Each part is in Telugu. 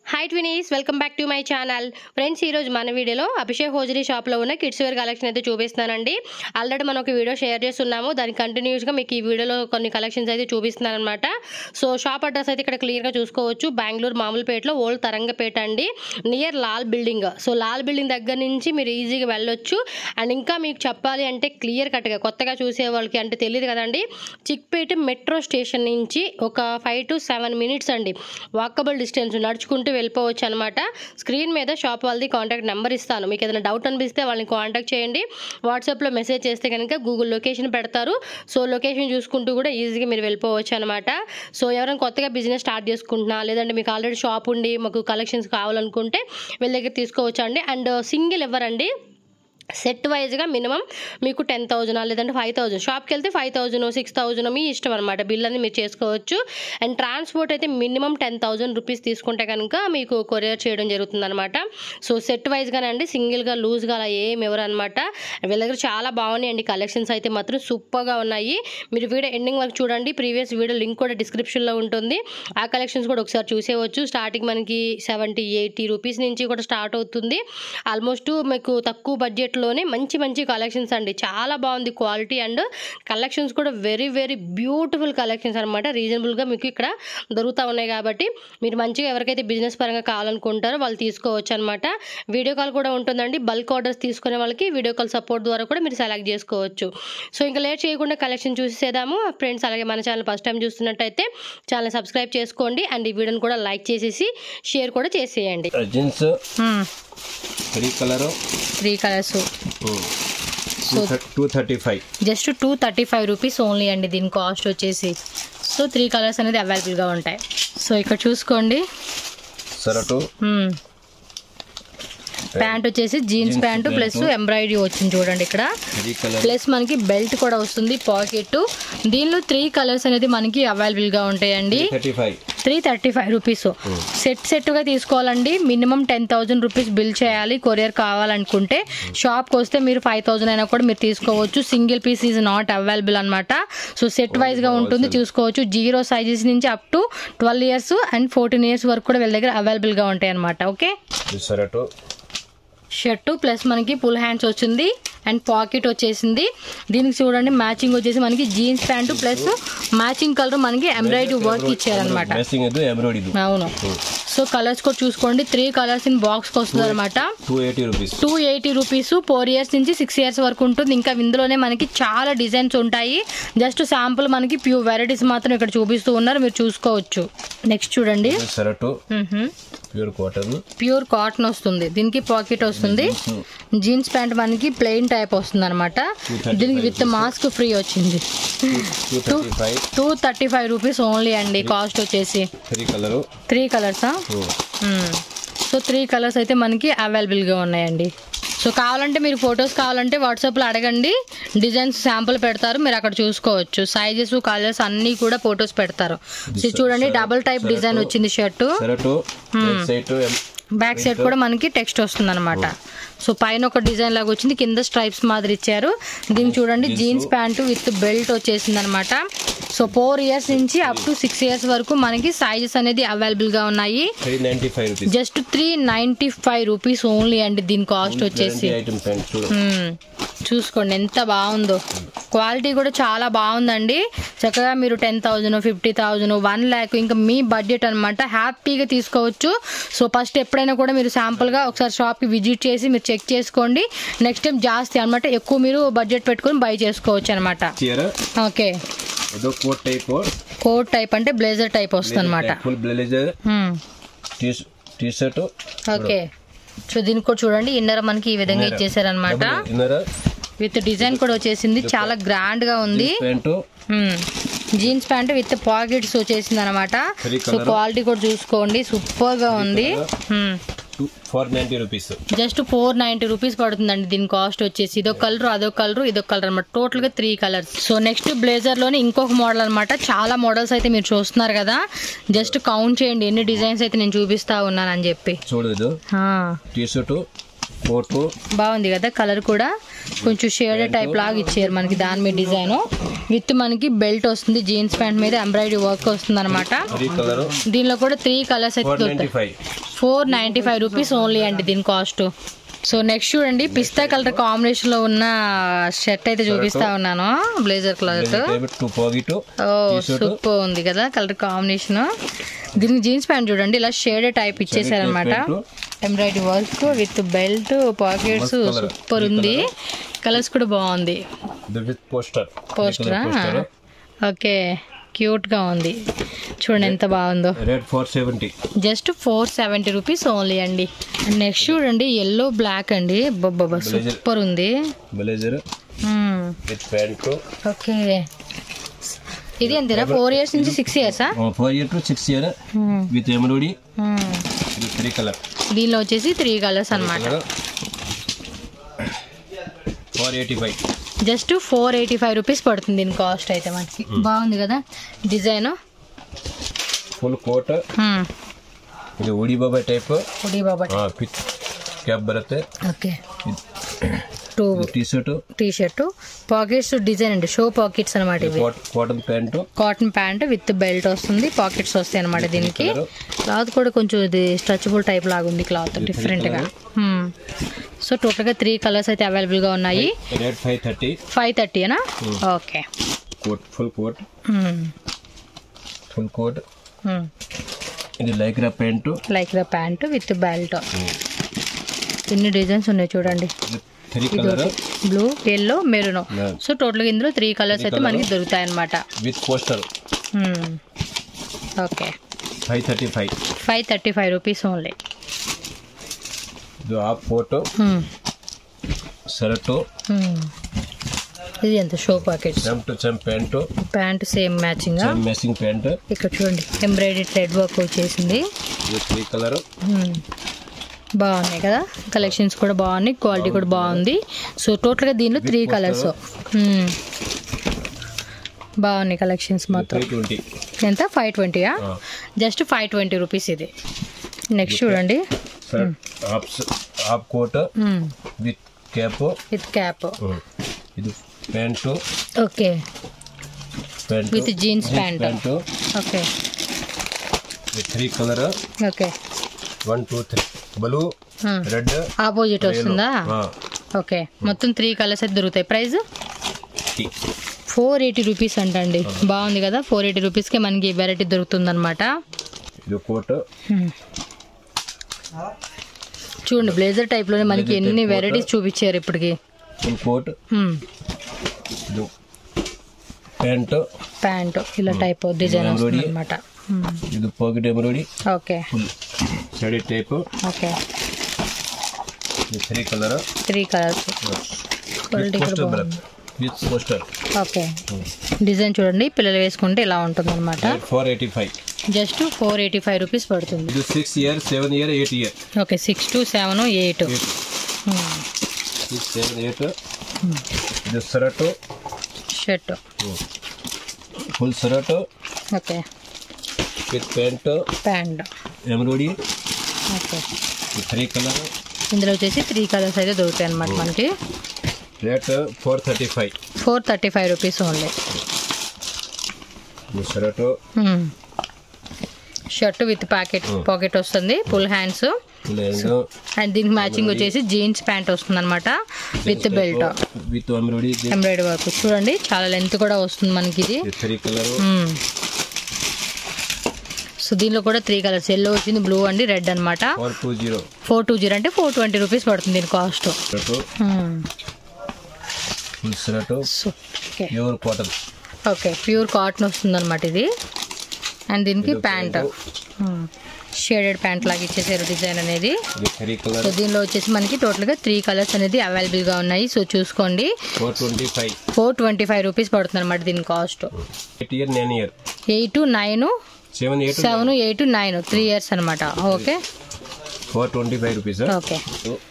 హాయ్ ట్వినీస్ welcome back to my channel friends ఈరోజు మన వీడియోలో అభిషేక్ హోజరీ షాప్లో ఉన్న కిడ్స్ వేర్ కలెక్షన్ అయితే చూపిస్తున్నానండి ఆల్రెడీ మనం ఒక వీడియో షేర్ చేస్తున్నాము దాని కంటిన్యూస్గా మీకు ఈ వీడియోలో కొన్ని కలెక్షన్స్ అయితే చూపిస్తున్నాను అనమాట సో షాప్ అడ్రస్ అయితే ఇక్కడ క్లియర్గా చూసుకోవచ్చు బెంగళూరు మామూలుపేటలో ఓల్డ్ తరంగపేట అండి near Lal building so Lal building దగ్గర నుంచి మీరు ఈజీగా వెళ్ళొచ్చు అండ్ ఇంకా మీకు చెప్పాలి అంటే క్లియర్ కట్గా కొత్తగా చూసే వాళ్ళకి అంటే తెలియదు కదండి చిక్పేట మెట్రో స్టేషన్ నుంచి ఒక ఫైవ్ టు సెవెన్ మినిట్స్ అండి వాకబుల్ డిస్టెన్స్ నడుచుకుంటూ వెళ్ళిపోవచ్చు అనమాట స్క్రీన్ మీద షాప్ వాళ్ళది కాంటాక్ట్ నెంబర్ ఇస్తాను మీకు ఏదైనా డౌట్ అనిపిస్తే వాళ్ళని కాంటాక్ట్ చేయండి వాట్సాప్లో మెసేజ్ చేస్తే కనుక గూగుల్ లొకేషన్ పెడతారు సో లొకేషన్ చూసుకుంటూ కూడా ఈజీగా మీరు వెళ్ళిపోవచ్చు అనమాట సో ఎవరైనా కొత్తగా బిజినెస్ స్టార్ట్ చేసుకుంటున్నా లేదంటే మీకు ఆల్రెడీ షాప్ ఉండి మాకు కలెక్షన్స్ కావాలనుకుంటే వీళ్ళ దగ్గర తీసుకోవచ్చు అండి అండ్ సింగిల్ ఇవ్వరండి సెట్ వైజ్గా మినిమం మీకు టెన్ థౌజండ్ లేదంటే ఫైవ్ థౌజండ్ షాప్కి వెళ్తే ఫైవ్ థౌజండ్ సిక్స్ థౌజండ్ మీ ఇష్టం అనమాట బిల్ అని మీరు చేసుకోవచ్చు అండ్ ట్రాన్స్పోర్ట్ అయితే మినిమం టెన్ థౌజండ్ రూపీస్ తీసుకుంటే కనుక మీకు కొరియర్ చేయడం జరుగుతుంది అనమాట సో సెట్ వైజ్గానే అండి సింగిల్గా లూజ్గా అలా ఏం ఎవరు అనమాట వీళ్ళ దగ్గర చాలా బాగున్నాయండి కలెక్షన్స్ అయితే మాత్రం సూపర్గా ఉన్నాయి మీరు వీడియో ఎండింగ్ వరకు చూడండి ప్రీవియస్ వీడియో లింక్ కూడా డిస్క్రిప్షన్లో ఉంటుంది ఆ కలెక్షన్స్ కూడా ఒకసారి చూసేవచ్చు స్టార్టింగ్ మనకి సెవెంటీ ఎయిటీ రూపీస్ నుంచి కూడా స్టార్ట్ అవుతుంది ఆల్మోస్ట్ మీకు తక్కువ బడ్జెట్లోనే మంచి మంచి కలెక్షన్స్ అండి చాలా బాగుంది క్వాలిటీ అండ్ కలెక్షన్స్ కూడా వెరీ వెరీ బ్యూటిఫుల్ కలెక్షన్స్ అనమాట రీజనబుల్గా మీకు ఇక్కడ దొరుకుతూ ఉన్నాయి కాబట్టి మీరు మంచిగా ఎవరికైతే బిజినెస్ పరంగా కావాలనుకుంటారో వాళ్ళు తీసుకోవచ్చు అనమాట వీడియో కాల్ కూడా ఉంటుందండి బల్క్ ఆర్డర్స్ తీసుకునే వాళ్ళకి వీడియో కాల్ సపోర్ట్ ద్వారా కూడా మీరు సెలెక్ట్ చేసుకోవచ్చు సో ఇంకా లేట్ చేయకుండా కలెక్షన్ చూసేద్దాము ఫ్రెండ్స్ అలాగే మన ఛానల్ ఫస్ట్ టైం చూస్తున్నట్టయితే ఛానల్ సబ్స్క్రైబ్ చేసుకోండి అండ్ ఈ వీడియోని కూడా లైక్ చేసేసి షేర్ కూడా చేసేయండి jeans three colour three colours two two thirty five just two thirty five rupees only అండి దీని కాస్ట్ వచ్చేసి సో త్రీ కలర్స్ అనేది అవైలబుల్గా ఉంటాయి సో ఇక్కడ చూసుకోండి సరటు ప్యాంట్ వచ్చేసి jeans Jeans pant plus pant. Embroidery వచ్చింది చూడండి ఇక్కడ త్రీ కలర్ ప్లస్ మనకి బెల్ట్ కూడా వస్తుంది పాకెట్ దీనిలో త్రీ కలర్స్ అనేది మనకి అవైలబుల్గా ఉంటాయండి thirty five three thirty five rupees set సెట్గా తీసుకోవాలండి minimum ten thousand rupees bill చేయాలి కొరియర్ కావాలనుకుంటే షాప్కి వస్తే మీరు ఫైవ్ థౌసండ్ అయినా కూడా మీరు తీసుకోవచ్చు single piece is not available అనమాట సో సెట్ వైజ్గా ఉంటుంది చూసుకోవచ్చు జీరో సైజెస్ నుంచి up to twelve years and fourteen years వరకు కూడా వీళ్ళ దగ్గర అవైలబుల్గా ఉంటాయి అనమాట ఓకే సరటు షర్టు ప్లస్ మనకి ఫుల్ హ్యాండ్స్ వచ్చింది అండ్ పాకెట్ వచ్చేసింది దీనికి చూడండి మ్యాచింగ్ వచ్చేసి మనకి jeans pant plus matching colour మనకి ఎంబ్రాయిడరీ వర్క్ ఇచ్చారనమాట మ్యాచింగ్ ఇది ఎంబ్రాయిడరీ ఇది అవును సో కలర్స్ కూడా చూసుకోండి త్రీ కలర్స్ ఇన్ బాక్స్ వస్తుంది అనమాట two eighty rupees two eighty rupees four years నుంచి సిక్స్ ఇయర్స్ వరకు ఉంటుంది ఇంకా ఇందులోనే మనకి చాలా డిజైన్స్ ఉంటాయి జస్ట్ శాంపుల్ మనకి ప్యూర్ వెరైటీస్ మాత్రం ఇక్కడ చూపిస్తూ ఉన్నారు మీరు చూసుకోవచ్చు నెక్స్ట్ చూడండి సరటు ప్యూర్ కాటన్ ప్యూర్ కాటన్ వస్తుంది దీనికి పాకెట్ వస్తుంది జీన్స్ ప్యాంట్ మనకి ప్లెయిన్ టైప్ వస్తుంది అనమాట 235 దీనికి విత్ మాస్క్ ఫ్రీ వచ్చింది two thirty five two thirty five rupees only అండి కాస్ట్ వచ్చేసి త్రీ కలరు త్రీ కలర్సా సో త్రీ కలర్స్ అయితే మనకి అవైలబుల్గా ఉన్నాయండి సో కావాలంటే మీరు ఫొటోస్ కావాలంటే వాట్సాప్లో అడగండి డిజైన్స్ శాంపుల్ పెడతారు మీరు అక్కడ చూసుకోవచ్చు సైజెస్ కలర్స్ అన్నీ కూడా ఫొటోస్ పెడతారు సో ఇది చూడండి డబుల్ టైప్ డిజైన్ వచ్చింది షర్టు సరటు సైట్ బ్యాక్ సైడ్ కూడా మనకి టెక్స్ట్ వస్తుంది అనమాట సో పైన ఒక డిజైన్ లాగా వచ్చింది కింద స్ట్రైప్స్ మాదిరి ఇచ్చారు దీనికి చూడండి జీన్స్ ప్యాంటు విత్ బెల్ట్ వచ్చేసింది అనమాట సో ఫోర్ ఇయర్స్ నుంచి అప్ టు సిక్స్ ఇయర్స్ వరకు మనకి సైజెస్ అనేది అవైలబుల్ గా ఉన్నాయి three ninety five rupees just three ninety five rupees only అండి దీని కాస్ట్ వచ్చేసి ఐటమ్ ప్యాంట్ చూడు మ్మ్. చూసుకోండి ఎంత బాగుందో క్వాలిటీ కూడా చాలా బాగుందండి చక్కగా మీరు ten thousand fifty thousand one lakh ఇంకా మీ బడ్జెట్ అనమాట హ్యాపీగా తీసుకోవచ్చు సో ఫస్ట్ ఎప్పుడైనా కూడా మీరు శాంపుల్గా ఒకసారి షాప్కి విజిట్ చేసి మీరు చెక్ చేసుకోండి నెక్స్ట్ టైం జాస్తి అనమాట ఎక్కువ మీరు బడ్జెట్ పెట్టుకొని బై చేసుకోవచ్చు అనమాట చీర ఓకే ఏదో కోట్ టైప్ కోట్ టైప్ అంటే బ్లేజర్ టైప్ వస్తుంది అనమాట full blazer T T-shirt okay so దీనికి కూడా చూడండి ఇన్నర్ మనకి ఈ విధంగా ఇచ్చేసారనమాట ఇన్నర్ విత్ డిజైన్ కూడా వచ్చేసింది చాలా గ్రాండ్ గా ఉంది pant jeans pant with pockets వచ్చేసింది అనమాట Three సో colour. క్వాలిటీ కూడా చూసుకోండి సూపర్ గా ఉంది two four ninety rupees just four ninety rupees పడుతుందండి దీని కాస్ట్ వచ్చేసి ఇదొక కలర్ అదొక కలర్ ఇదొక కలర్ అనమాట టోటల్ గా three colours so next blazer లోనే ఇంకొక మోడల్ అనమాట చాలా మోడల్స్ అయితే మీరు చూస్తున్నారు కదా జస్ట్ కౌంట్ చేయండి ఎన్ని డిజైన్స్ అయితే నేను చూపిస్తా ఉన్నాను అని చెప్పి చూడు ఇది ఆ, టీ షర్ట్ కోటు బాగుంది కదా కలర్ కూడా కొంచెం షేడ్ టైప్ లాగా ఇచ్చారు మనకి దాని మీద డిజైన్ విత్ మనకి బెల్ట్ వస్తుంది జీన్స్ ప్యాంట్ మీద ఎంబ్రాయిడరీ వర్క్ వస్తుంది అనమాట త్రీ కలర్ దీనిలో కూడా త్రీ కలర్స్ అయితే ఫోర్ నైన్టీ దొరుకుతాయి five four ninety five rupees only అండి దీని కాస్ట్ సో నెక్స్ట్ చూడండి పిస్తా కలర్ కాంబినేషన్ లో ఉన్న షర్ట్ అయితే చూపిస్తా ఉన్నాను blazer cloth two pocket oh super ఉంది కదా కలర్ కాంబినేషన్ దీనికి జీన్స్ ప్యాంట్ చూడండి ఇలా షేడ్ టైప్ ఇచ్చేసారనమాట embroidery work with belt pockets Must colour. Super ఉంది కలర్స్ కూడా బాగుంది విత్ పోస్టర్ పోస్టరా ఓకే క్యూట్ గా ఉంది చూడండి ఎంత బాగుందో rate four seventy just four seventy rupees only అండి నెక్స్ట్ చూడండి ఎల్లో బ్లాక్ అండి బాబా సూపర్ ఉంది blazer hmm. With pant okay ఇది ఎంతేనా ఫోర్ ఇయర్స్ నుంచి సిక్స్ ఇయర్సా four year to six year with embroidery ఇది త్రీ కలర్ దీనిలో వచ్చేసి త్రీ కలర్స్ అన్నమాట four eighty five just four eighty five rupees పడుతుంది దీని కాస్ట్ అయితే మనకి బాగుంది కదా డిజైన్ ಫುಲ್ ಕೋಟ್ ಇದು ಉಡಿ ಬಾಬಾ ಟೈಪ್ ఉడి బాబా ಫಿಟ್ ಕ್ಯಾಪ್ ಬರುತ್ತೆ okay two T-shirt T-shirt pockets design అండి షో పాకెట్స్ అనమాట ఇవి cotton pant cotton pant with belt వస్తుంది పాకెట్స్ వస్తాయి అనమాట దీనికి colour. క్లాత్ కూడా కొంచెం ఇది స్ట్రెచబుల్ టైప్ లాగా ఉంది క్లాత్ డిఫరెంట్ గా సో టోటల్ గా త్రీ కలర్స్ అయితే అవైలబుల్ గా ఉన్నాయి ರೇಟ್ ಫೈವ್ ಥರ್ಟಿ ఫైవ్ థర్టీనా okay coat full coat full coat ఇది lycra pant like the pant with belt ఎన్ని డిజైన్స్ ఉన్నాయి చూడండి త్రీ ఇది colour blue yellow maroon Yeah. So total గా ఇందులో త్రీ కలర్స్ అయితే మనకి దొరుకుతాయి అనమాట with poster okay five thirty five five thirty five rupees only ಇದು ಹಾಫ್ ಕೋಟು ಶರ್ಟು ఇది ఎంత show pockets same to same pant pant same matching same matching pant ఇక్కడ చూడండి ఎంబ్రాయిడరీ థ్రెడ్ వర్క్ వచ్చేసింది ಇದು ತ್ರೀ కలర్ Hmm. బాగున్నాయి కదా కలెక్షన్స్ కూడా బాగున్నాయి క్వాలిటీ కూడా బాగుంది సో టోటల్గా దీనిలో త్రీ కలర్స్ బాగున్నాయి కలెక్షన్స్ మాత్రం త్రీ ట్వంటీ ఎంత ఫైవ్ ట్వంటీయా జస్ట్ ఫైవ్ ట్వంటీ రూపీస్ ఇది నెక్స్ట్ చూడండి shirt half half coat with cap with cap ಇದು pant okay pant with jeans pant pant okay three colour okay one two three blue red opposite వస్తుందా ఓకే మొత్తం త్రీ కలర్స్ అయితే దొరుకుతాయి ప్రైస్ ఫోర్ ఎయిటీ రూపీస్ అంటండి బాగుంది కదా ఫోర్ ఎయిటీ రూపీస్కే మనకి వెరైటీ దొరుకుతుంది అనమాట ఇది కోట్ చూడండి బ్లేజర్ టైప్లోనే మనకి Blazer ఎన్ని type వెరైటీస్ చూపించారు ఇప్పటికి ఫుల్ కోట్ ఇది ప్యాంట్ ప్యాంట్ ఇలా టైప్ డిజైన్ వస్తుంది Embroidery. అనమాట ఇది పాకెట్ ఎంబ్రాయిడరీ ఓకే ఫుల్ షడీ టైప్ ఓకే ఇది three colour three colours quality కూడా పోస్టర్ బాగుంది విత్ పోస్టర్ ఓకే డిజైన్ చూడండి పిల్లలు వేసుకుంటే ఇలా ఉంటుంది అనమాట four eighty five just four eighty five rupees పడుతుంది ఇది six year seven year eight year okay six to seven eight six seven eight ఇది shirt shirt full shirt okay with pant pant embroidery okay three colour ఇందులో వచ్చేసి త్రీ కలర్స్ అయితే దొరుకుతాయి అనమాట మనకి rate four thirty five four thirty five rupees only ఇది shirt shirt with packet pocket వస్తుంది ఫుల్ హ్యాండ్స్ ఫుల్ అండ్ దీనికి మ్యాచింగ్ వచ్చేసి జీన్స్ ప్యాంట్ వస్తుంది అనమాట with belt with embroidery embroidery work చూడండి చాలా లెంత్ కూడా వస్తుంది మనకి ఇది త్రీ కలర్ సో దీనిలో కూడా త్రీ కలర్స్ ఎల్లో వచ్చింది బ్లూ అండి రెడ్ అనమాట four two zero four two zero అంటే ఫోర్ ట్వంటీ రూపీస్ పడుతుంది దీని cost shirt full shirt so okay pure cotton okay pure cotton వస్తుంది అనమాట ఇది అండ్ దీనికి ఇది ప్యాంట్ pant. షేడెడ్ ప్యాంట్ లాగా ఇచ్చేసారు డిజైన్ అనేది ఇది త్రీ కలర్ సో దీనిలో వచ్చేసి మనకి టోటల్గా త్రీ కలర్స్ అనేది అవైలబుల్గా ఉన్నాయి సో చూసుకోండి four twenty five four twenty five rupees పడుతుంది అనమాట దీని cost eight year nine year eight nine seven eight seven eight nine three years అనమాట okay four twenty five rupees okay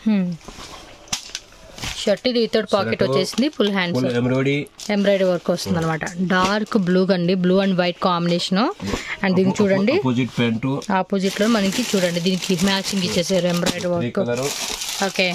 shirt ఇది వితౌట్ పాకెట్ Shirt. వచ్చేసింది full hands full embroidery embroidery work వస్తుంది అనమాట డార్క్ బ్లూ అండి blue and white combination and దీనికి చూడండి అపోజిట్ ప్యాంటు ఆపోజిట్ లో మనకి చూడండి దీనికి మ్యాచింగ్ ఇచ్చేసారు embroidery three work colour okay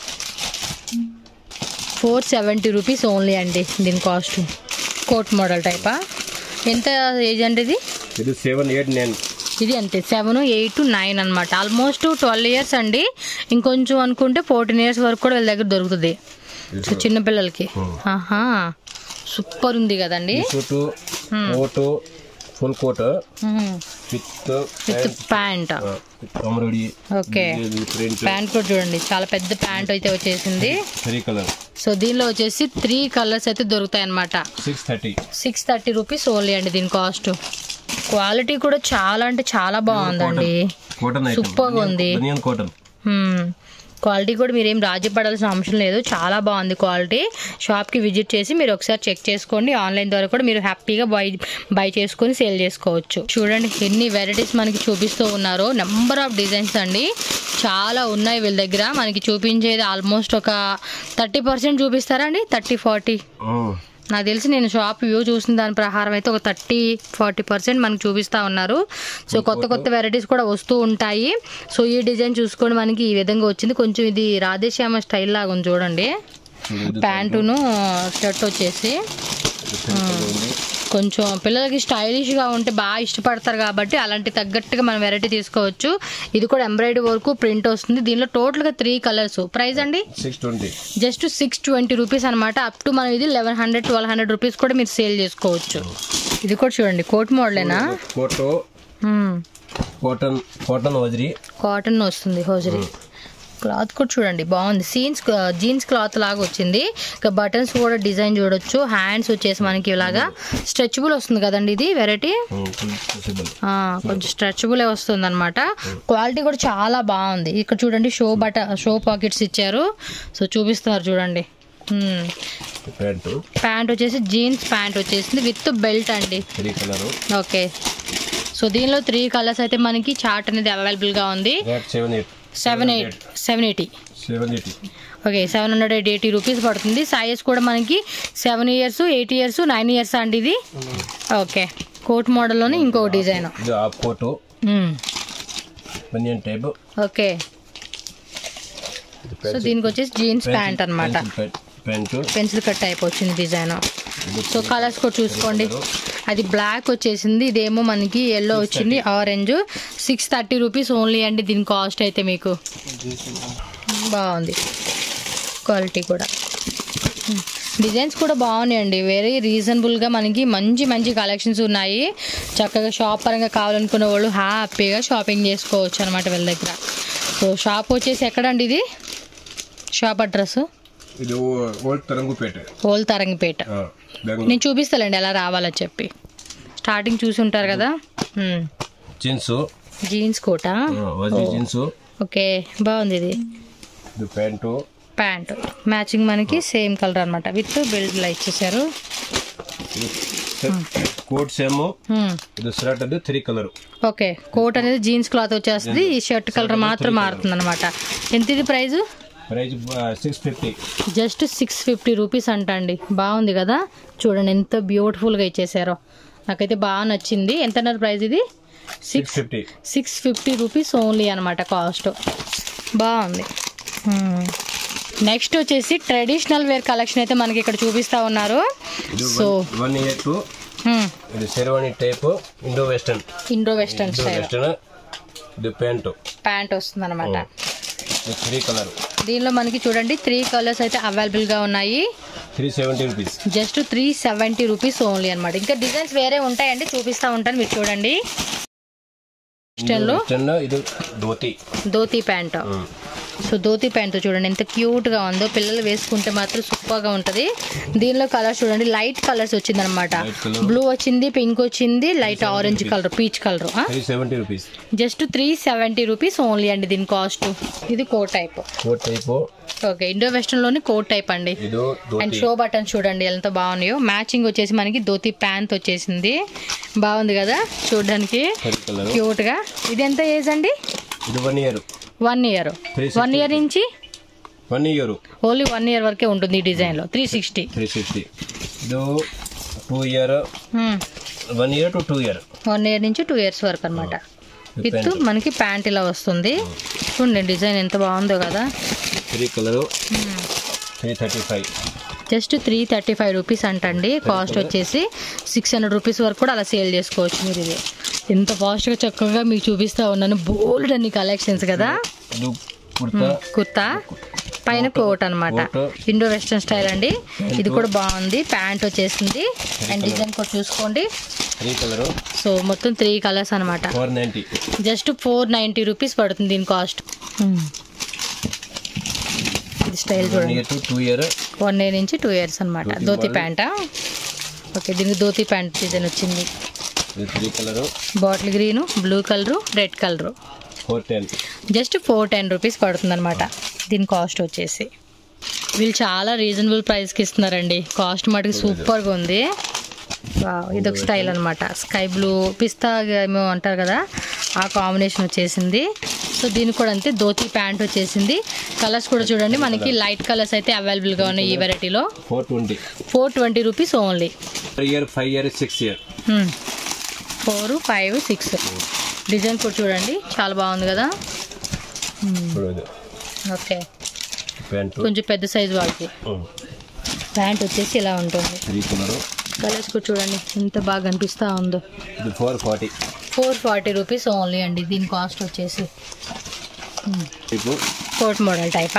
four seventy rupees only అండి దీని కాస్ట్ కోట్ మోడల్ టైపా ఎంత ఏజ్ అండి ఇది ఇది సెవెన్ ఎయిట్ నైన్ ఇది అంతే సెవెన్ ఎయిట్ నైన్ అనమాట ఆల్మోస్ట్ ట్వెల్వ్ ఇయర్స్ అండి ఇంకొంచెం అనుకుంటే ఫోర్టీన్ ఇయర్స్ వరకు కూడా వీళ్ళ దగ్గర దొరుకుతుంది సో చిన్న పిల్లలకి ఆహా సూపర్ ఉంది కదండి suit coat full coat hmm. With with pant అమరుడి ఓకే ప్రింట్ ప్యాంట్ కూడా చూడండి చాలా పెద్ద ప్యాంట్ అయితే వచ్చేసింది త్రీ కలర్ సో దీనిలో వచ్చేసి త్రీ కలర్స్ అయితే దొరుకుతాయి అనమాట six thirty six thirty rupees only అండి దీని కాస్ట్ క్వాలిటీ కూడా చాలా అంటే చాలా బాగుందండి కాటన్ Super గా ఉంది. బనియన్ కాటన్ హ్మ్. క్వాలిటీ కూడా మీరేం రాజీ పడాల్సిన అవసరం లేదు చాలా బాగుంది క్వాలిటీ షాప్కి విజిట్ చేసి మీరు ఒకసారి చెక్ చేసుకోండి ఆన్లైన్ ద్వారా కూడా మీరు హ్యాపీగా బై బై చేసుకొని సేల్ చేసుకోవచ్చు చూడండి ఎన్ని వెరైటీస్ మనకి చూపిస్తూ ఉన్నారో నెంబర్ ఆఫ్ డిజైన్స్ అండి చాలా ఉన్నాయి వీళ్ళ దగ్గర మనకి చూపించేది ఆల్మోస్ట్ ఒక థర్టీ పర్సెంట్ చూపిస్తారా అండి థర్టీ ఫార్టీ నాకు తెలిసి నేను షాప్ వ్యూ చూసిన దాని ప్రకారం అయితే ఒక థర్టీ ఫార్టీ పర్సెంట్ మనకు చూపిస్తూ ఉన్నారు సో కొత్త కొత్త వెరైటీస్ కూడా వస్తూ ఉంటాయి సో ఈ డిజైన్ చూసుకొని మనకి ఈ విధంగా వచ్చింది కొంచెం ఇది రాధేశ్యామ స్టైల్ లాగా ఉంది చూడండి ప్యాంటును షర్ట్ వచ్చేసి కొంచెం పిల్లలకి స్టైలిష్గా ఉంటే బాగా ఇష్టపడతారు కాబట్టి అలాంటి తగ్గట్టుగా మనం వెరైటీ తీసుకోవచ్చు ఇది కూడా ఎంబ్రాయిడరీ వర్క్ ప్రింట్ వస్తుంది దీనిలో టోటల్గా త్రీ కలర్స్ ప్రైస్ అండి six twenty just six twenty rupees అనమాట అప్ టు మనం ఇది eleven hundred twelve hundred rupees కూడా మీరు సేల్ చేసుకోవచ్చు ఇది కూడా చూడండి కోట్ మోడలేనా కోటు కాటన్ కాటన్ వజ్రీ కాటన్ వస్తుంది హోజరీ క్లాత్ కూడా చూడండి బాగుంది సీన్స్ జీన్స్ క్లాత్ లాగా వచ్చింది ఇక బటన్స్ కూడా డిజైన్ చూడొచ్చు హ్యాండ్స్ వచ్చేసి మనకి ఇలాగా స్ట్రెచబుల్ వస్తుంది కదండి ఇది వెరైటీ ఫుల్ పాసిబుల్ కొంచెం స్ట్రెచబుల్ వస్తుంది అనమాట క్వాలిటీ కూడా చాలా బాగుంది ఇక్కడ చూడండి షో బట షో పాకెట్స్ ఇచ్చారు సో చూపిస్తున్నారు చూడండి మ్మ్. ప్యాంటు ప్యాంట్ వచ్చేసి జీన్స్ ప్యాంట్ వచ్చేసింది విత్ బెల్ట్ అండి త్రీ కలర్ ఓకే సో దీనిలో త్రీ కలర్స్ అయితే మనకి చార్ట్ అనేది అవైలబుల్గా ఉంది rate seven eight seven eight seven eighty seven eighty okay seven hundred eighty rupees పడుతుంది సైజ్ కూడా మనకి seven years eight years nine years అండి ఇది ఓకే కోట్ మోడల్లోనే ఇంకో డిజైన్ ఇది half coat banian type okay so దీనికి వచ్చేసి జీన్స్ ప్యాంట్ అనమాట ప్యాంటు పెన్సిల్ కట్ టైప్ వచ్చింది డిజైన్ సో కలర్స్ కూడా చూసుకోండి అది బ్లాక్ వచ్చేసింది ఇదేమో మనకి ఎల్లో వచ్చింది orange six thirty rupees only అండి దీని కాస్ట్ అయితే మీకు బాగుంది క్వాలిటీ కూడా డిజైన్స్ కూడా బాగున్నాయండి వెరీ రీజనబుల్గా మనకి మంచి మంచి కలెక్షన్స్ ఉన్నాయి చక్కగా షాప్ పరంగా కావాలనుకునే వాళ్ళు హ్యాపీగా షాపింగ్ చేసుకోవచ్చు అనమాట వీళ్ళ దగ్గర సో షాప్ వచ్చేసి ఎక్కడండి ఇది షాప్ అడ్రస్ ఇది ఓల్డ్ తరంగుపేట ఓల్ తరంగిపేట బెంగళూరు నేను చూపిస్తానండి ఎలా రావాలని చెప్పి స్టార్టింగ్ చూసి ఉంటారు కదా మ్మ్. జీన్స్ జీన్స్ కోట వజ్రీ జీన్స్ ఓకే బాగుంది ఇది ఇది ప్యాంటు ప్యాంట్ మ్యాచింగ్ మనకి సేమ్ కలర్ అనమాట విత్ బెల్ట్ లా ఇచ్చేసారు కోట్ సేమ్ మ్మ్. ఇది షర్ట్ అది త్రీ కలర్ ఓకే కోట్ అనేది జీన్స్ క్లాత్ వచ్చేస్తుంది ఈ షర్ట్ కలర్ మాత్రం మారుతుంది అనమాట ఎంత ఇది price price six fifty just six fifty rupees అంట అండి బాగుంది కదా చూడండి ఎంత బ్యూటిఫుల్గా ఇచ్చేసారో నాకైతే బాగా నచ్చింది ఎంత అన్నారు ప్రైస్ ఇది six six fifty six fifty rupees only అనమాట కాస్ట్ బాగుంది నెక్స్ట్ వచ్చేసి ట్రెడిషనల్ వేర్ కలెక్షన్ అయితే మనకి ఇక్కడ చూపిస్తా ఉన్నారు ఇది సో వన్ ఇయర్ టు ఇది sherwani type Indo western Indo western Indo style western ఇది ప్యాంటు ప్యాంట్ వస్తుంది అనమాట ఇది త్రీ కలర్ దీనిలో మనకి చూడండి త్రీ కలర్స్ అయితే అవైలబుల్గా ఉన్నాయి three seventy rupees just three seventy rupees only అనమాట ఇంకా డిజైన్స్ వేరే ఉంటాయండి చూపిస్తా ఉంటాను మీరు చూడండి వెస్టర్న్లో వెస్టర్న్ ఇది dhoti dhoti pant so dhoti pant చూడండి ఎంత క్యూట్గా ఉందో పిల్లలు వేసుకుంటే మాత్రం సూపర్గా ఉంటుంది దీనిలో కలర్స్ చూడండి లైట్ కలర్స్ వచ్చింది అనమాట Light colour. బ్లూ వచ్చింది పింక్ వచ్చింది light orange colour peach colour three seventy rupees just three seventy rupees only అండి దీని కాస్ట్ ఇది coat type coat type okay Indo వెస్టర్న్లోని కోట్ టైప్ అండి ఇది అండ్ ధోతి షో బటన్స్ చూడండి ఎంత బాగున్నాయో మ్యాచింగ్ వచ్చేసి మనకి ధోతి ప్యాంట్ వచ్చేసింది బాగుంది కదా చూడడానికి త్రీ కలర్ క్యూట్ గా ఇది ఎంత ఏజ్ అండి ఇది one year one year 360 one year నుంచి one year only one year వరకే ఉంటుంది ఈ డిజైన్ లో త్రీ సిక్స్టీ త్రీ సిక్స్టీ ఇది two year one year to two year one year నుంచి టూ ఇయర్స్ వరకు అనమాట ఈ విత్ pant. మనకి ప్యాంట్ ఇలా వస్తుంది చూడండి డిజైన్ ఎంత బాగుందో కదా three colour three thirty five just three thirty five rupees అంటండి కాస్ట్ వచ్చేసి సిక్స్ హండ్రెడ్ రూపీస్ వరకు కూడా అలా సేల్ చేసుకోవచ్చు మీరు ఇది ఎంత ఫాస్ట్గా చక్కగా మీకు చూపిస్తా ఉన్నాను బోల్డ్ అన్ని కలెక్షన్స్ కదా ಇದು ಕುರ್ತಾ కుర్తా పైన కోట్ అనమాట కోట్. ఇండో వెస్ట్రన్ స్టైల్ అండి ఇది కూడా బాగుంది ప్యాంట్ వచ్చేసింది అండ్ డిజైన్ కూడా చూసుకోండి ತ್ರೀ ಕಲರು సో మొత్తం త్రీ కలర్స్ అనమాట four ninety just four ninety rupees పడుతుంది దీని కాస్ట్ ఇది స్టైల్ ಒನ್ చూడండి year to two year one year నుంచి టూ ఇయర్స్ అనమాట ధోతి ధోతి model. ప్యాంటా ఓకే దీనికి ధోతి ప్యాంట్ డిజైన్ వచ్చింది ಇದು three colour bottle green blue colour red colour four ten just four ten rupees పడుతుంది అనమాట దీని కాస్ట్ వచ్చేసి వీళ్ళు చాలా రీజనబుల్ ప్రైస్కి ఇస్తున్నారండి కాస్ట్ మటుకు సూపర్గా ఉంది వావ్, ఇదొక స్టైల్ అనమాట స్కై బ్లూ పిస్తా ఏమో అంటారు కదా ఆ కాంబినేషన్ వచ్చేసింది సో దీనికి కూడా అంతే ధోతి ప్యాంట్ వచ్చేసింది కలర్స్ కూడా చూడండి మనకి లైట్ కలర్స్ అయితే అవైలబుల్గా ఉన్నాయి ఈ వెరైటీలో four twenty four twenty rupees only year five year six year four five six design కూడా చూడండి చాలా బాగుంది కదా చూడదు ఓకే ప్యాంటు కొంచెం పెద్ద సైజ్ వాళ్ళకి ప్యాంట్ వచ్చేసి ఇలా ఉంటుంది త్రీ కలరు కలర్స్ కూడా చూడండి ఎంత బాగా కనిపిస్తూ ఉందో ఇది four forty four forty rupees only అండి దీని కాస్ట్ వచ్చేసి ఇప్పుడు కోట్ మోడల్ టైపా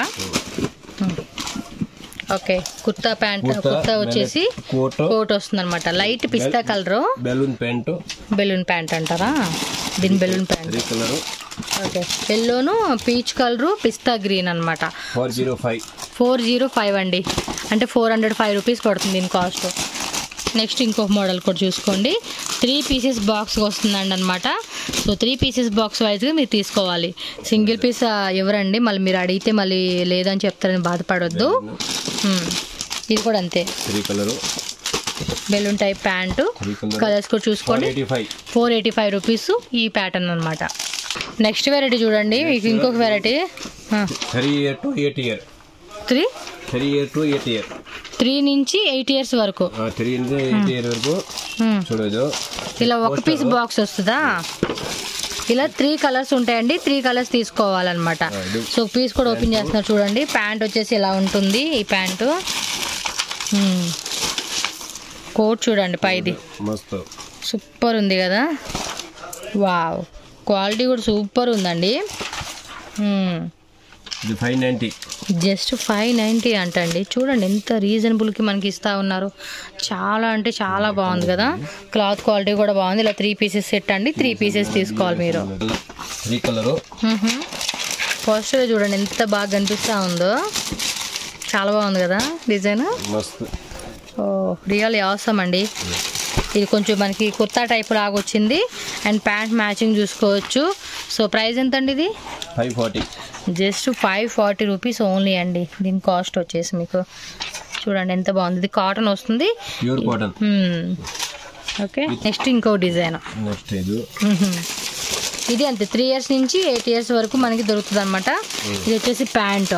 ఓకే కుర్తా ప్యాంట్ కుర్తా, కుర్తా వచ్చేసి కోట్ కోట్ వస్తుంది అనమాట లైట్ పిస్తా colour balloon pant balloon pant అంటారా దీని balloon pant three colour okay ఎల్లోను పీచ్ కలరు పిస్తా గ్రీన్ అనమాట four zero five four zero five అండి అంటే ఫోర్ హండ్రెడ్ ఫైవ్ రూపీస్ పడుతుంది దీని కాస్ట్ నెక్స్ట్ ఇంకొక మోడల్ కూడా చూసుకోండి త్రీ పీసెస్ బాక్స్ వస్తుందండి అనమాట సో త్రీ పీసెస్ బాక్స్ వైజ్గా మీరు తీసుకోవాలి సింగిల్ పీస్ ఎవరండి మళ్ళీ మీరు అడిగితే మళ్ళీ లేదని చెప్తారని బాధపడొద్దు మ్మ్. ఇది కూడా అంతే three colour balloon type pant three colour colours కూడా ఫోర్ చూసుకోండి eighty five four eighty five rupees ఈ ప్యాటర్న్ అనమాట నెక్స్ట్ వెరైటీ చూడండి మీకు ఇంకొక variety three year to eight year three three year to eight year three నుంచి ఎయిట్ ఇయర్స్ వరకు త్రీ నుంచి ఎయిట్ ఇయర్ వరకు మ్మ్. చూడదు ఇలా ఒక పీస్ బాక్స్ వస్తుందా ఇలా త్రీ కలర్స్ ఉంటాయండి త్రీ కలర్స్ తీసుకోవాలన్నమాట ఆ, ఇది సో పీస్ కూడా ఓపెన్ చేస్తున్నారు చూడండి ప్యాంట్ వచ్చేసి ఇలా ఉంటుంది ఈ ప్యాంటు మ్మ్. కోట్ చూడండి పైది మస్తు సూపర్ ఉంది కదా వావ్ క్వాలిటీ కూడా సూపర్ ఉందండి మ్మ్. ఇది five ninety just five ninety అంటండి చూడండి ఎంత రీజనబుల్కి మనకి ఇస్తా ఉన్నారు చాలా అంటే చాలా బాగుంది కదా క్లాత్ క్వాలిటీ కూడా బాగుంది ఇలా త్రీ పీసెస్ సెట్ అండి త్రీ పీసెస్ తీసుకోవాలి మీరు త్రీ కలరు పోస్టర్ చూడండి ఎంత బాగా కనిపిస్తూ ఉందో చాలా బాగుంది కదా డిజైన్ మస్తు ఓ రియల్ అవసరం అండి ఇది కొంచెం మనకి కొత్త టైప్ లాగా వచ్చింది అండ్ ప్యాంట్ మ్యాచింగ్ చూసుకోవచ్చు సో ప్రైస్ ఎంత అండి ఇది five forty just five forty rupees only అండి దీని కాస్ట్ వచ్చేసి మీకు చూడండి ఎంత బాగుంది ఇది కాటన్ వస్తుంది ప్యూర్ కాటన్ ఓకే నెక్స్ట్ ఇంకో డిజైన్ నెక్స్ట్ ఇది ఇది అంతే త్రీ ఇయర్స్ నుంచి ఎయిట్ ఇయర్స్ వరకు మనకి దొరుకుతుంది అనమాట ఇది వచ్చేసి ప్యాంట్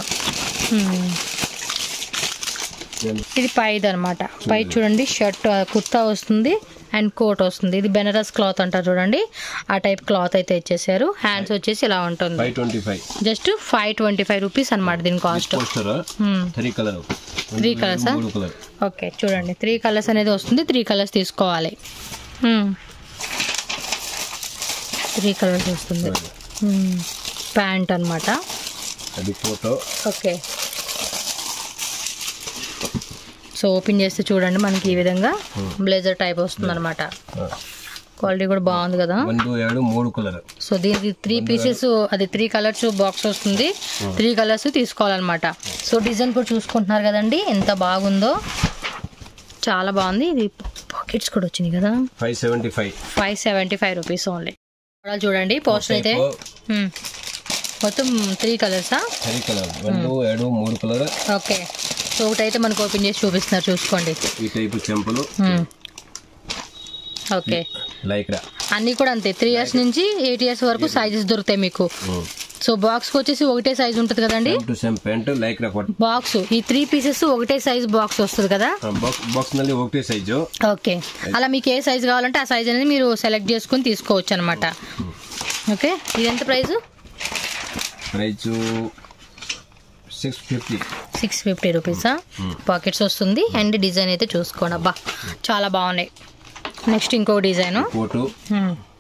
ఇది పైది అనమాట పై చూడండి షర్ట్ కుర్తా వస్తుంది అండ్ కోట్ వస్తుంది ఇది బెనరస్ క్లాత్ అంటారు చూడండి ఆ టైప్ క్లాత్ అయితే ఇచ్చేసారు హ్యాండ్స్ వచ్చేసి ఇలా ఉంటుంది five twenty five just five twenty five rupees అనమాట దీని cost poster three colour three colours మూడు కలర్ ఓకే చూడండి త్రీ కలర్స్ అనేది వస్తుంది త్రీ కలర్స్ తీసుకోవాలి త్రీ కలర్స్ వస్తుంది ప్యాంట్ అన్నమాట అది ఫోటో ఓకే సో ఓపెన్ చేస్తే చూడండి మనకి ఈ విధంగా బ్లేజర్ టైప్ వస్తుంది అనమాట క్వాలిటీ కూడా బాగుంది కదా ಒಂದು ಎರಡು ಮೂರು ಕಲರ್ సో దీనికి త్రీ పీసెస్ అది త్రీ కలర్స్ బాక్స్ వస్తుంది త్రీ కలర్స్ తీసుకోవాలన్నమాట సో డిజైన్ కూడా చూసుకుంటున్నారు కదండి ఎంత బాగుందో చాలా బాగుంది ఇది పాకెట్స్ కూడా వచ్చినాయి కదా five seventy five five seventy five rupees only చూడండి పోస్టర్ అయితే హ్మ్. మొత్తం త్రీ కలర్సా ಸರಿ ಕಲರ್ ಒಂದು ಎರಡು ಮೂರು ಕಲರ್ ఓకే సో ఒకటైతే మనకు ఓపెన్ చేసి చూపిస్తున్నారు చూసుకోండి ಈ ಟೈಪ್ ಚೆಂಪಲು హ్మ్. ఓకే ಲೈಕ್ರಾ అన్నీ కూడా అంతే త్రీ ఇయర్స్ నుంచి ఎయిట్ ఇయర్స్ వరకు సైజెస్ దొరుకుతాయి మీకు సో బాక్స్కి వచ్చేసి ఒకటే సైజ్ ఉంటుంది కదండి టు ಸೇಮ್ ಪ್ಯಾಂಟ್ ಲೈಕ್ರಾ ಕೊಟ್ಟು బాక్స్ ఈ త్రీ పీసెస్ ఒకటే సైజ్ బాక్స్ వస్తుంది కదా ಬಾಕ್ಸ್ ಬಾಕ್ಸ್ ನಲ್ಲಿ ఒకటే సైజు ఓకే అలా మీకు ఏ సైజ్ కావాలంటే ఆ సైజ్ అనేది మీరు సెలెక్ట్ చేసుకొని తీసుకోవచ్చు అనమాట ఓకే ఇది ఎంత price price six fifty six fifty రూపీసా పాకెట్స్ వస్తుంది అండ్ డిజైన్ అయితే చూసుకోండి అబ్బా చాలా బాగున్నాయి నెక్స్ట్ ఇంకో డిజైన్ కోటు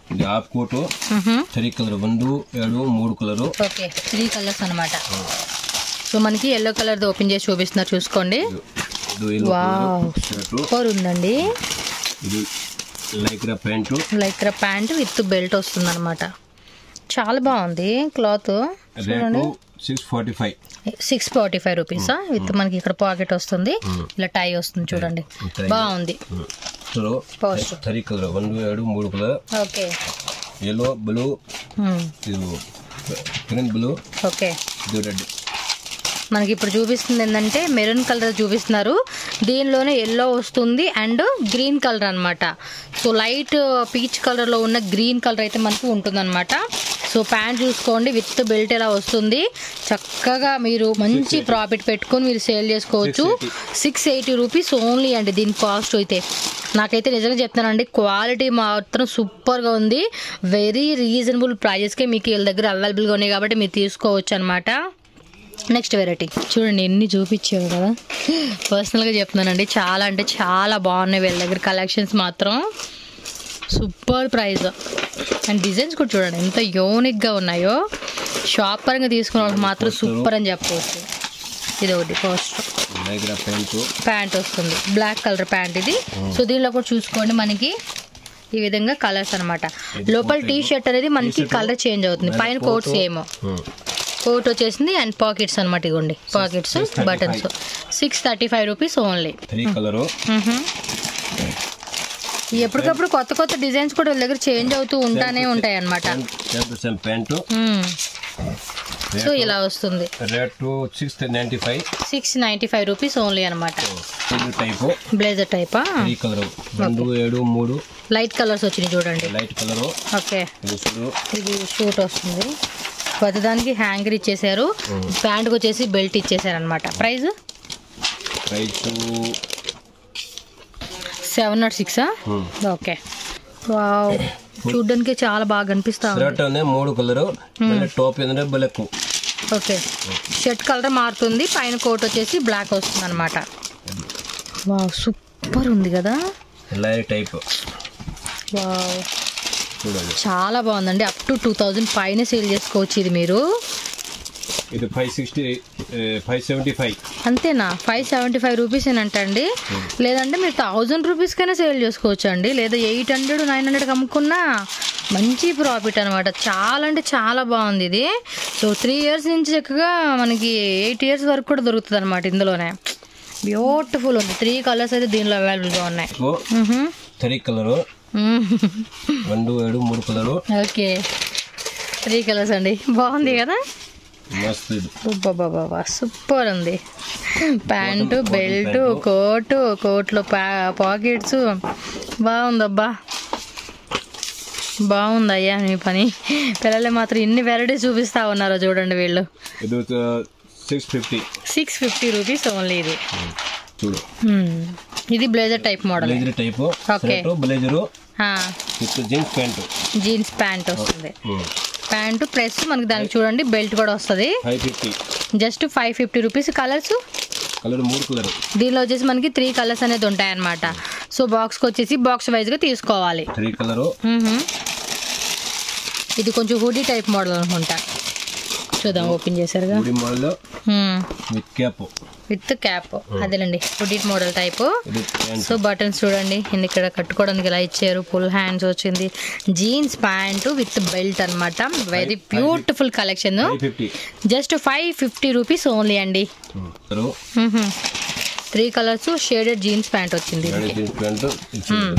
ఇది హాఫ్ కోಟು ತ್ರೀ కలర్ ಒಂದು ಎರಡು మూడు కలరు ఓకే త్రీ కలర్స్ అనమాట సో మనకి ఎల్లో కలర్ ఓపెన్ చేసి చూపిస్తున్నారు చూసుకోండి ಇದು yellow wow colour shirt. Super ఉందండి ఇది Lycra pant like pant with belt వస్తుంది అనమాట చాలా బాగుంది cloth rate six forty five six forty five rupees with మనకి ఇక్కడ పాకెట్ వస్తుంది ఇలా టై వస్తుంది చూడండి Tie. బాగుంది ಚಲೋ Post. ತ್ರೀ ಕಲರ್ ಒಂದು ಎರಡು ಮೂರು ಕಲರ್ ఓకే ಯೆಲ್ಲೋ ಬ್ಲೂ ಇದು ಗ್ರೀನ್ ಬ್ಲೂ ఓకే ಇದು రెడ్ మనకి ఇప్పుడు చూపిస్తుంది ఏంటంటే మెరూన్ కలర్ చూపిస్తున్నారు దీనిలోనే ఎల్లో వస్తుంది అండ్ గ్రీన్ కలర్ అన్నమాట సో లైట్ పీచ్ కలర్లో ఉన్న గ్రీన్ కలర్ అయితే మనకు ఉంటుందన్నమాట సో ప్యాంట్ చూసుకోండి విత్ బెల్ట్ ఎలా వస్తుంది చక్కగా మీరు మంచి ప్రాఫిట్ పెట్టుకొని మీరు సేల్ చేసుకోవచ్చు సిక్స్ ఎయిటీ రూపీస్ ఓన్లీ అండి దీని కాస్ట్ అయితే నాకైతే నిజంగా చెప్తానండి క్వాలిటీ మాత్రం సూపర్గా ఉంది వెరీ రీజనబుల్ ప్రైజెస్కే మీకు వీళ్ళ దగ్గర అవైలబుల్గా ఉన్నాయి కాబట్టి మీరు తీసుకోవచ్చు అనమాట నెక్స్ట్ వెరైటీ చూడండి ఎన్ని చూపించావు కదా పర్సనల్గా చెప్తున్నానండి చాలా అంటే చాలా బాగున్నాయి వీళ్ళ దగ్గర కలెక్షన్స్ మాత్రం సూపర్ ప్రైస్ అండ్ డిజైన్స్ కూడా చూడండి ఎంత యూనిక్గా ఉన్నాయో షాప్ పరంగా తీసుకున్న వాళ్ళకి మాత్రం సూపర్ అని చెప్పవచ్చు ఇది ఒకటి కాస్ట్ లైక్రా ప్యాంటు ప్యాంట్ వస్తుంది బ్లాక్ కలర్ ప్యాంట్ ఇది సో దీనిలో కూడా చూసుకోండి మనకి ఈ విధంగా కలర్స్ అన్నమాట లోపల టీ షర్ట్ అనేది మనకి కలర్ చేంజ్ అవుతుంది పైన కోట్ సేమ్ కోట్ వచ్చేసింది అండ్ పాకెట్స్ అనమాట ఇవ్వండి pockets buttons six thirty five rupees only three colour ఎప్పటికప్పుడు కొత్త కొత్త డిజైన్స్ కూడా వీళ్ళ దగ్గర చేంజ్ అవుతూ ఉంటానే ఉంటాయి అనమాట టెన్ పర్సెంట్ ప్యాంటు సో ఇలా వస్తుంది rate six ninety five six ninety five rupees only అనమాట ఇది టైపు బ్లేజర్ టైపా త్రీ కలరు రెండు ఏడు మూడు లైట్ కలర్స్ వచ్చినాయి చూడండి లైట్ కలరు ఓకే ఇది చూడు ఇది షూట్ వస్తుంది ప్రతిదానికి హ్యాంగర్ ఇచ్చేసారు ప్యాంట్కి వచ్చేసి బెల్ట్ ఇచ్చేసారు అనమాట ప్రైస్ రైతు సెవెన్ నాట్ సిక్సా ఓకే వావ్ చూడ్డానికి చాలా బాగా కనిపిస్తా ఉంది షర్ట్ అనే మూడు కలరు మళ్ళీ టాప్ ఏంటంటే బ్లాక్ ఓకే షర్ట్ కలర్ మారుతుంది పైన కోట్ వచ్చేసి బ్లాక్ వస్తుంది అనమాట వావ్ సూపర్ ఉంది కదా లైట్ టైప్ వావ్ చూడండి చాలా బాగుందండి అప్ టు టూ థౌజండ్ పైన సేల్ చేసుకోవచ్చు ఇది మీరు ఇది five sixty five seventy five అంతేనా ఫైవ్ సెవెంటీ ఫైవ్ రూపీస్ ఏనంటండి లేదంటే మీరు థౌజండ్ రూపీస్కైనా సేల్ చేసుకోవచ్చు అండి లేదా ఎయిట్ హండ్రెడ్ నైన్ హండ్రెడ్కి అమ్ముకున్నా మంచి ప్రాఫిట్ అనమాట చాలా అంటే చాలా బాగుంది ఇది సో త్రీ ఇయర్స్ నుంచి చక్కగా మనకి ఎయిట్ ఇయర్స్ వరకు కూడా దొరుకుతుంది అనమాట ఇందులోనే బ్యూటిఫుల్ ఉంది త్రీ కలర్స్ అయితే దీనిలో అవైలబుల్గా ఉన్నాయి మ్హూ. త్రీ కలరు మ్మ్. రెండు ఏడు మూడు కలరు ఓకే త్రీ కలర్స్ అండి బాగుంది కదా మస్తు ఇది బాబా సూపర్ ఉంది ప్యాంటు బెల్ట్ కోటు కోట్లో పా పాకెట్స్ బాగుందబ్బా బాగుంది అయ్యా మీ పని పిల్లలు మాత్రం ఇన్ని వెరైటీస్ చూపిస్తా ఉన్నారో చూడండి వీళ్ళు ఇది six fifty six fifty rupees only ఇది చూడు Hmm. ఇది blazer type model blazer type Okay. Shirt blazer with jeans pant jeans pant వస్తుంది ప్యాంటు ప్లస్ మనకి దానికి చూడండి బెల్ట్ కూడా వస్తుంది five fifty just five fifty rupees colours colour మూడు కలర్ దీనిలో వచ్చేసి మనకి త్రీ కలర్స్ అనేది ఉంటాయి అన్నమాట సో బాక్స్కి వచ్చేసి బాక్స్ వైజ్గా తీసుకోవాలి త్రీ కలరు మ్మ్హమ్. ఇది కొంచెం హుడీ టైప్ మోడల్ అనుకుంటా చూద్దాం ఓపెన్ చేశారుగా గుడి మాల్లో విత్ క్యాప్ విత్ క్యాప్ అదేనండి హుడీ మోడల్ టైప్ ఇది ప్యాంట్ సో బటన్స్ చూడండి ఇన్ని ఇక్కడ కట్టుకోవడానికి ఇలా ఇచ్చారు ఫుల్ హ్యాండ్స్ వచ్చింది జీన్స్ ప్యాంట్ విత్ బెల్ట్ అన్నమాట very beautiful collection five fifty just five fifty rupees only అండి colour three colours shaded jeans pant వచ్చింది రెండు జీన్స్ ప్యాంటు ఇది చూడు.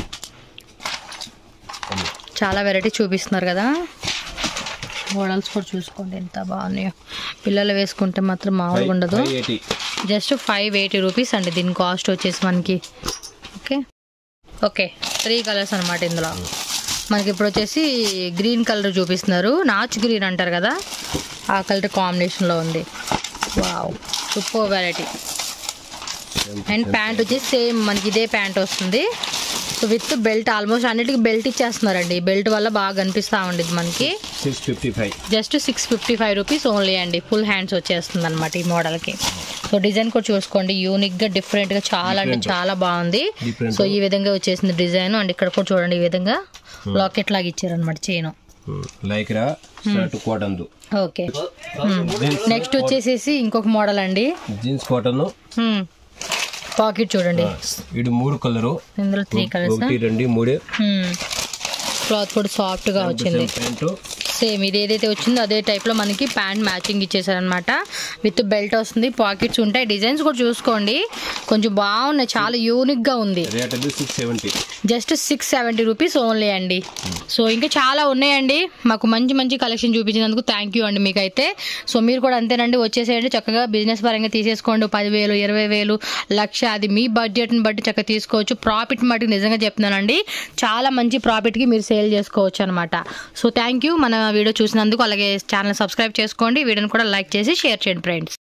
అది. చాలా వెరైటీ చూపిస్తున్నారు కదా మోడల్స్ కూడా చూసుకోండి ఎంత బాగున్నాయో పిల్లలు వేసుకుంటే మాత్రం మామూలుగా ఉండదు five eighty just five eighty rupees అండి దీని కాస్ట్ వచ్చేసి మనకి ఓకే ఓకే త్రీ కలర్స్ అనమాట ఇందులో మనకి ఇప్పుడు వచ్చేసి గ్రీన్ కలర్ చూపిస్తున్నారు నాచ్ గ్రీన్ అంటారు కదా ఆ కలర్ కాంబినేషన్లో ఉంది wow super variety and pant వచ్చేసి సేమ్ మనకి ఇదే ప్యాంట్ వస్తుంది సో విత్ బెల్ట్ ఆల్మోస్ట్ అన్నిటికీ బెల్ట్ ఇచ్చేస్తున్నారండి బెల్ట్ వల్ల బాగా కనిపిస్తూ ఉండేది మనకి six fifty five just six fifty five rupees only అండి ఫుల్ హ్యాండ్స్ వచ్చేస్తుంది అనమాట ఈ మోడల్కి సో డిజైన్ కూడా చూసుకోండి యూనిక్ గా డిఫరెంట్ గా చాలా అంటే Different. చాలా బాగుంది Different. సో ఈ విధంగా వచ్చేసింది డిజైన్ అండ్ ఇక్కడ కూడా చూడండి ఈ విధంగా లాకెట్ లాగా ఇచ్చారనమాట chain lycra shirt cotton okay next వచ్చేసేసి ఇంకొక మోడల్ అండి జీన్స్ కాటన్ పాకెట్ చూడండి ఇది మూడు కలరు ఇందులో త్రీ కలర్స్ ఒకటి రెండు మూడు క్లాత్ కూడా సాఫ్ట్ గా వచ్చింది ప్యాంట్ సేమ్ ఇది ఏదైతే వచ్చిందో అదే టైప్ లో మనకి ప్యాంట్ మ్యాచింగ్ ఇచ్చేసారనమాట విత్ బెల్ట్ వస్తుంది పాకెట్స్ ఉంటాయి డిజైన్స్ కూడా చూసుకోండి కొంచెం బాగున్నాయి చాలా యూనిక్ గా ఉంది రేట్ అది six seventy just six seventy rupees only అండి సో ఇంకా చాలా ఉన్నాయండి మాకు మంచి మంచి కలెక్షన్ చూపించినందుకు థ్యాంక్ యూ అండి మీకైతే సో మీరు కూడా అంతేనండి వచ్చేసేయండి చక్కగా బిజినెస్ పరంగా తీసేసుకోండి పదివేలు ఇరవై వేలు లక్ష అది మీ బడ్జెట్ని బట్టి చక్కగా తీసుకోవచ్చు ప్రాఫిట్ మటుకు నిజంగా చెప్తున్నానండి చాలా మంచి ప్రాఫిట్కి మీరు సేల్ చేసుకోవచ్చు అనమాట సో థ్యాంక్ యూ మన వీడియో చూసినందుకు అలాగే ఛానల్ సబ్స్క్రైబ్ చేసుకోండి వీడియోని కూడా లైక్ చేసి షేర్ చేయండి ఫ్రెండ్స్